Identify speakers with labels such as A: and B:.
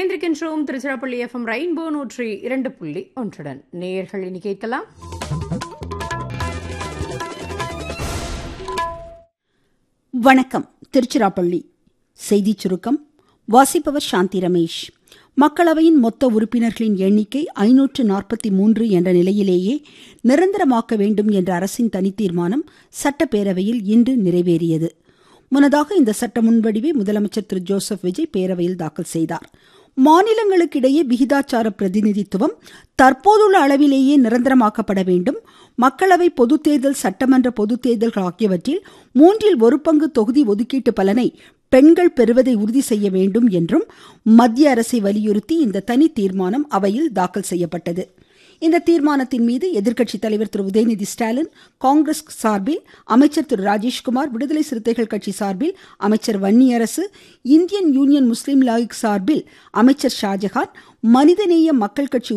A: இணைந்திருக்கின்றோம் Tiruchirappalli FM rainbow நூற்றி இரண்டு புள்ளி ஒன்றுடன் நேயர்கள் இனி கேட்கலாம்
B: வணக்கம் திருச்சிராப்பள்ளி செய்திச் சுருக்கம் வாசிப்பவர் சாந்தி ரமேஷ் மக்களவையின் மொத்த உறுப்பினர்களின் எண்ணிக்கை ஐநூற்று நாற்பத்தி மூன்று என்ற நிலையிலேயே நிரந்தரமாக்க வேண்டும் என்ற அரசின் தனித்தீர்மானம் சட்டப்பேரவையில் இன்று நிறைவேறியது முன்னதாக இந்த சட்ட முன்வடிவை முதலமைச்சர் திரு ஜோசப் விஜய் பேரவையில் தாக்கல் செய்தார் மாநிலங்களுக்கிடையே விகிதாச்சார பிரதிநிதித்துவம் தற்போதுள்ள அளவிலேயே நிரந்தரமாக்கப்பட வேண்டும் மக்களவை பொதுத் தேர்தல் சட்டமன்ற பொதுத் தேர்தல்கள் ஆகியவற்றில் மூன்றில் ஒரு பங்கு தொகுதி ஒதுக்கீட்டு பலனை பெண்கள் பெறுவதை உறுதி செய்ய வேண்டும் என்றும் மத்திய அரசை வலியுறுத்தி இந்த தனி தீர்மானம் அவையில் தாக்கல் செய்யப்பட்டது இந்த தீர்மானத்தின் மீது எதிர்க்கட்சித் தலைவர் திரு உதயநிதி ஸ்டாலின் காங்கிரஸ் சார்பில் அமைச்சர் திரு ராஜேஷ்குமார் விடுதலை சிறுத்தைகள் கட்சி சார்பில் அமைச்சர் Vanniyarasu Indian Union Muslim League சார்பில் அமைச்சர் ஷாஜஹான் மனிதநேய மக்கள் கட்சி